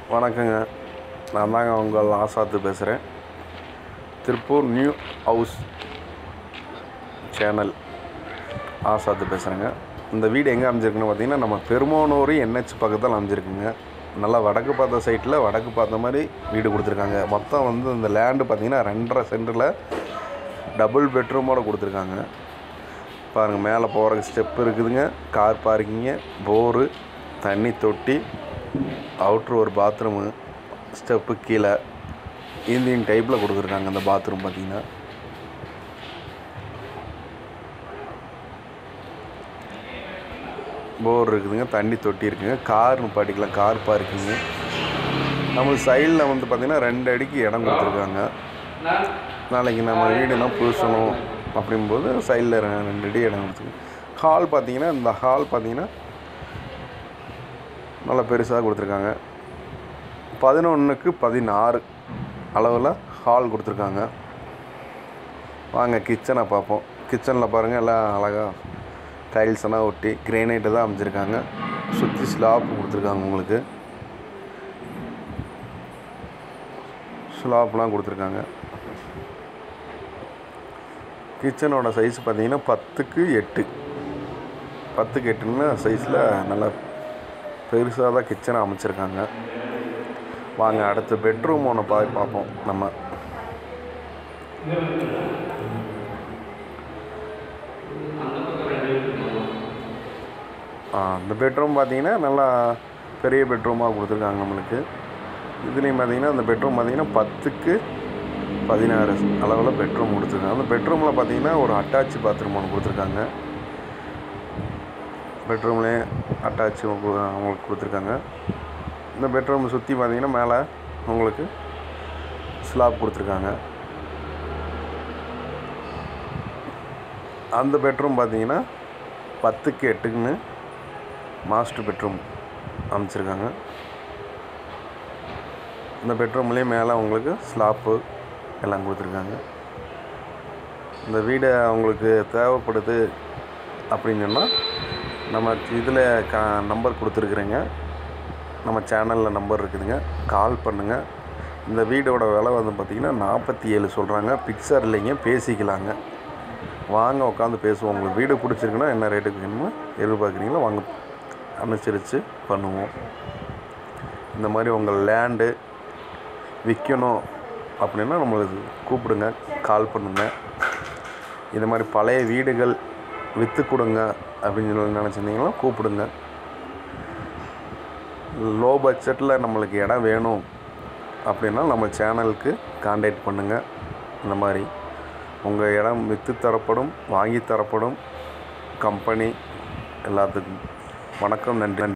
வணக்கங்க நான் தாங்க உங்கள் ஆசாத்து பேசுகிறேன் Tiruppur new house channel Azad பேசுகிறேங்க இந்த வீடு எங்கே அமைஞ்சிருக்குன்னு பார்த்தீங்கன்னா நம்ம பெருமானூர் என்ஹெச் பக்கத்தில் அமைஞ்சிருக்குங்க நல்லா வடக்கு பார்த்த சைட்டில் வடக்கு பார்த்த மாதிரி வீடு கொடுத்துருக்காங்க மொத்தம் வந்து இந்த லேண்டு பார்த்தீங்கன்னா ரெண்டரை சென்டரில் டபுள் பெட்ரூமோட கொடுத்துருக்காங்க பாருங்கள் மேலே போகிறதுக்கு ஸ்டெப் இருக்குதுங்க கார் பார்க்கிங்கு போரு தண்ணி தொட்டி அவுட்ரு ஒரு பாத்ரூமு ஸ்டெப்பு கீழே இந்தியன் டைப்பில் கொடுத்துருக்காங்க அந்த பாத்ரூம் பார்த்தீங்கன்னா போர் இருக்குதுங்க தண்ணி தொட்டி இருக்குங்க கார் நிப்பாட்டிக்கலாம் கார் பார்க்கிங்கு நம்மளுக்கு சைடில் வந்து பார்த்திங்கன்னா ரெண்டு அடிக்கு இடம் கொடுத்துருக்காங்க நாளைக்கு நம்ம வீடுலாம் பூசணும் அப்படிங்கும்போது சைடில் ரெண்டு அடி இடம் கொடுத்துருக்காங்க ஹால் பார்த்தீங்கன்னா இந்த ஹால் பார்த்தீங்கன்னா நல்லா பெருசாக கொடுத்துருக்காங்க பதினொன்றுக்கு பதினாறு அளவில் ஹால் கொடுத்துருக்காங்க வாங்க கிச்சனை பார்ப்போம் கிச்சனில் பாருங்கள் எல்லாம் அழகாக டைல்ஸ் எல்லாம் ஒட்டி கிரேனைட்டு தான் அமைச்சிருக்காங்க சுற்றி ஸ்லாப் கொடுத்துருக்காங்க உங்களுக்கு ஸ்லாப்லாம் கொடுத்துருக்காங்க கிச்சனோட சைஸ் பார்த்தீங்கன்னா பத்துக்கு எட்டு பத்துக்கு எட்டுன்னு சைஸில் நல்லா பெருசாக தான் கிச்சனை அமைச்சிருக்காங்க வாங்க அடுத்து பெட்ரூம் ஒன்று பா பார்ப்போம் நம்ம ஆ இந்த பெட்ரூம் பார்த்தீங்கன்னா நல்லா பெரிய பெட்ரூமாக கொடுத்துருக்காங்க நம்மளுக்கு இதுலேயும் பார்த்தீங்கன்னா அந்த பெட்ரூம் பார்த்தீங்கன்னா பத்துக்கு பதினாறு அளவில் பெட்ரூம் கொடுத்துருக்காங்க அந்த பெட்ரூமில் பார்த்தீங்கன்னா ஒரு அட்டாச் பாத்ரூம் ஒன்று கொடுத்துருக்காங்க பெட்ரூம்லேயே அட்டாச் அவங்களுக்கு கொடுத்துருக்காங்க இந்த பெட்ரூம் சுற்றி பார்த்தீங்கன்னா மேலே உங்களுக்கு ஸ்லாப் கொடுத்துருக்காங்க அந்த பெட்ரூம் பார்த்தீங்கன்னா பத்துக்கு எட்டுக்குன்னு மாஸ்டர் பெட்ரூம் அமைச்சிருக்காங்க இந்த பெட்ரூம்லேயே மேலே உங்களுக்கு ஸ்லாப்பு எல்லாம் கொடுத்துருக்காங்க இந்த வீடு அவங்களுக்கு தேவைப்படுது அப்படின்னு சொன்னால் நம்ம இதில் கா நம்பர் கொடுத்துருக்குறேங்க நம்ம சேனலில் நம்பர் இருக்குதுங்க கால் பண்ணுங்கள் இந்த வீடோட விலை வந்து பார்த்திங்கன்னா நாற்பத்தி ஏழு சொல்கிறாங்க பிக்சர் இல்லைங்க பேசிக்கலாங்க வாங்க உட்காந்து பேசுவோம் உங்களுக்கு வீடு பிடிச்சிருக்குன்னா என்ன ரேட்டுக்கு வேணுமோ எதிர்பார்க்குறீங்களோ வாங்க அனுசரித்து பண்ணுவோம் இந்த மாதிரி உங்கள் லேண்டு விற்கணும் அப்படின்னா நம்மளுக்கு கூப்பிடுங்க கால் பண்ணுங்கள் இந்த மாதிரி பழைய வீடுகள் விற்று கொடுங்க அப்படின்னு சொல்லி நினச்சிருந்தீங்கன்னா கூப்பிடுங்க லோ பட்ஜெட்டில் நம்மளுக்கு இடம் வேணும் அப்படின்னா நம்ம சேனலுக்கு காண்டாக்ட் பண்ணுங்கள் இந்த மாதிரி உங்கள் இடம் விற்று தரப்படும் வாங்கி தரப்படும் கம்பெனி எல்லாத்துக்கும் வணக்கம் நன்றி